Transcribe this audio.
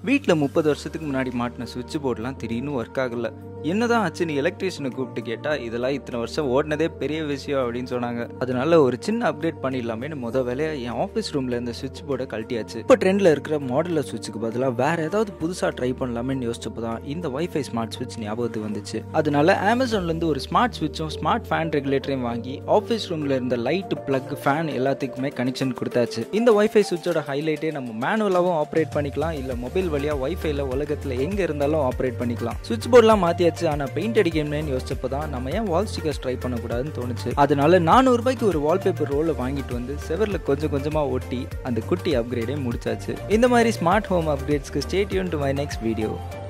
வீட்டில் முப்பது வருஷத்துக்கு முன்னாடி மாட்டின சுவிட்ச் போர்டெலாம் திடீர்னு ஒர்க் ஆகல என்னதான் ஆச்சுன்னு எலக்ட்ரீஷியனை கூப்பிட்டு கேட்டால் இதெல்லாம் இத்தனை வருஷம் ஓடினதே பெரிய விஷயம் அப்படின்னு சொன்னாங்க அதனால ஒரு சின்ன அப்டேட் பண்ணிடலாமேன்னு முத வேலையாக என் ஆஃபீஸ் ரூமில் இருந்த சுவிட்ச் போர்டை கழட்டியாச்சு இப்போ ட்ரெண்டில் இருக்கிற மாடலர் சுவிட்சுக்கு பதிலாக வேற ஏதாவது புதுசாக ட்ரை பண்ணலாமேன்னு யோசிச்சப்போ தான் இந்த வைஃபை ஸ்மார்ட் சுவிட்ச் ஞாபகத்துக்கு வந்துச்சு அதனால அமேசான்லேருந்து ஒரு ஸ்மார்ட் சுவிட்சும் ஸ்மார்ட் ஃபேன் ரெகுலேட்டரையும் வாங்கி ஆஃபீஸ் ரூமில் இருந்த லைட் பிளக் ஃபேன் எல்லாத்துக்குமே கனெக்ஷன் கொடுத்தாச்சு இந்த வைஃபை சுவிட்சோட ஹைலைட்டே நம்ம மேனுவலாகவும் ஆப்ரேட் பண்ணிக்கலாம் இல்லை மொபைல் வழியாக வைஃபைல உலகத்தில் எங்கே இருந்தாலும் ஆப்ரேட் பண்ணிக்கலாம் சுவிட்ச் போர்ட்லாம் மாற்றியாச்சு ஆனால் பெயிண்ட் அடிக்கணும்னு யோசிச்சப்போ தான் நம்ம ஏன் வால் ஸ்டிக்கர்ஸ் ட்ரை பண்ணக்கூடாதுன்னு தோணுச்சு அதனால நானூறு ரூபாய்க்கு ஒரு வால்பேப்பர் ரோலை வாங்கிட்டு வந்து செவரில் கொஞ்சம் கொஞ்சமாக ஒட்டி அந்த குட்டி அப்கிரேடே முடிச்சாச்சு இந்த மாதிரி ஸ்மார்ட் ஹோம் அப்கிரேட்ஸ்க்கு stay tuned to my next video